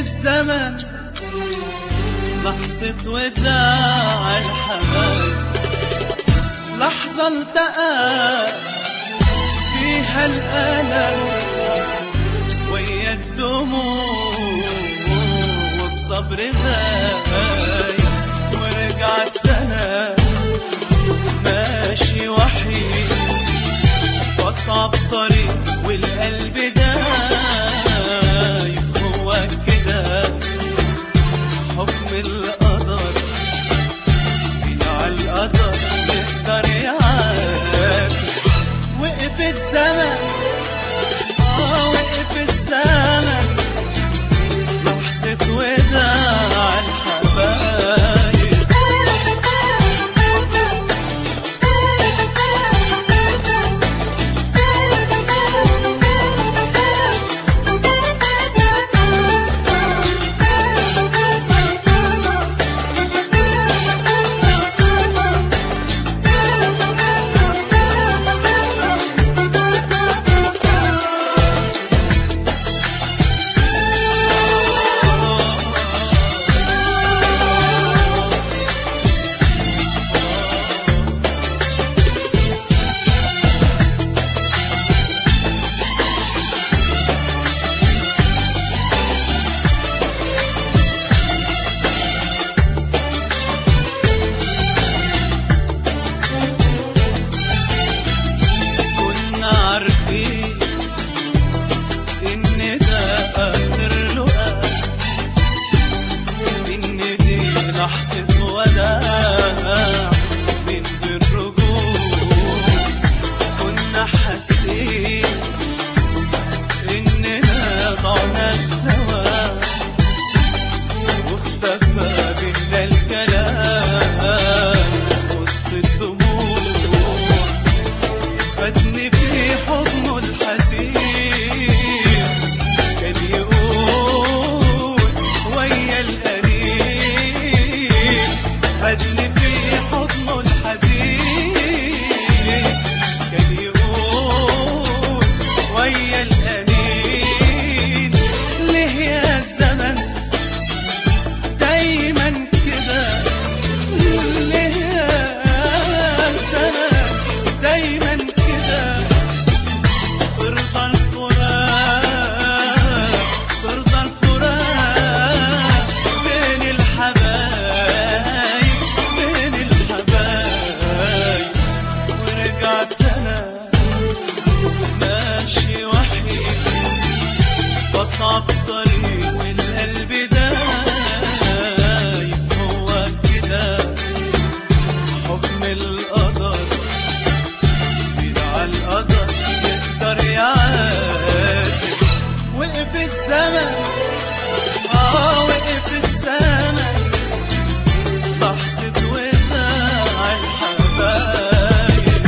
الزمن لحظة وداع الحبايب لحظة التقى فيها الألم ويا الدموع والصبر غايب ورجعت أنا ماشي وحيد واصعب طريق والقلب دايب هو كده حكم القدر بتاع القدر يقدر يعافي وقف الزمن اه وقف الزمن لحظة وداع الحبايب كنا عارفين ان ده اخر لقاء ان دي لحظة وداع من غير رجوع كنا حاسين اننا ضعنا سوا واختفى بينا الكلام وسط الدموع خدني في حضنه الحزين كان يقول ويا القريب خدني في حضنه الحزين كان يقول ويا القريب ليه يا الزمن دايما كده ليه يا الزمن دايما كده ترضى الفراق ترضى الفراق بين الحبايب بين الحبايب ورجعت انا ماشي وحيد بصعب طريق والقلب دايب هو كده حكم القدر بتاع القدر يقدر يعاتب وقف الزمن اه وقف الزمن لحظة وداع الحبايب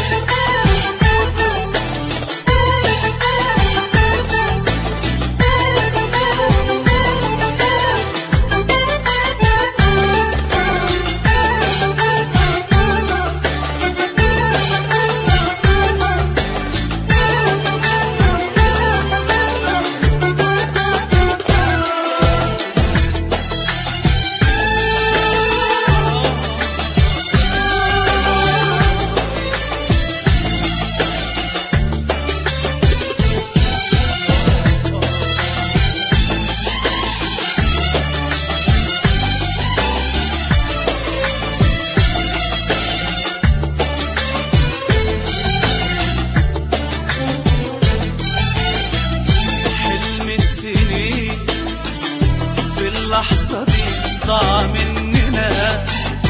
حلم السنين في اللحظة دي ضاع مننا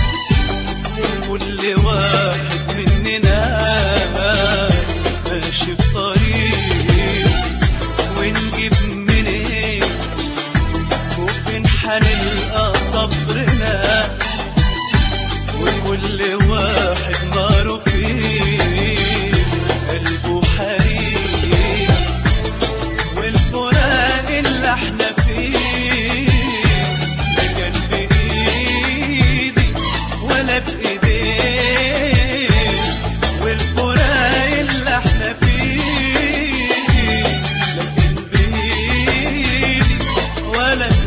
كل واحد مننا ماشي في طريق ونجيب منين وفين حنلقى صبرنا وكل واحد ناره فيه قلبه حريق والفراق اللي احنا فيه لا كان بايدي ولا بايديه والفراق اللي احنا فيه لا كان بايدي ولا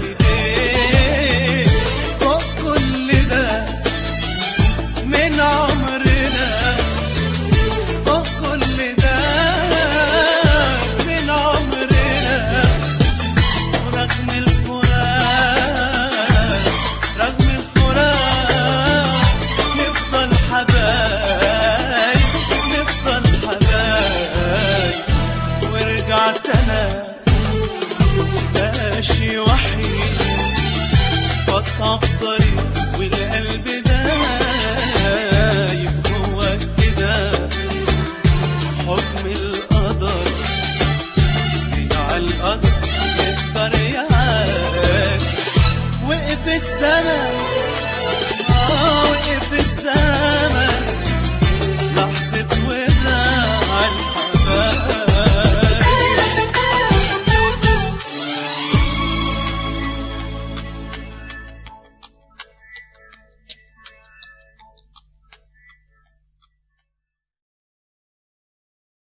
الزمن اه وقف الزمن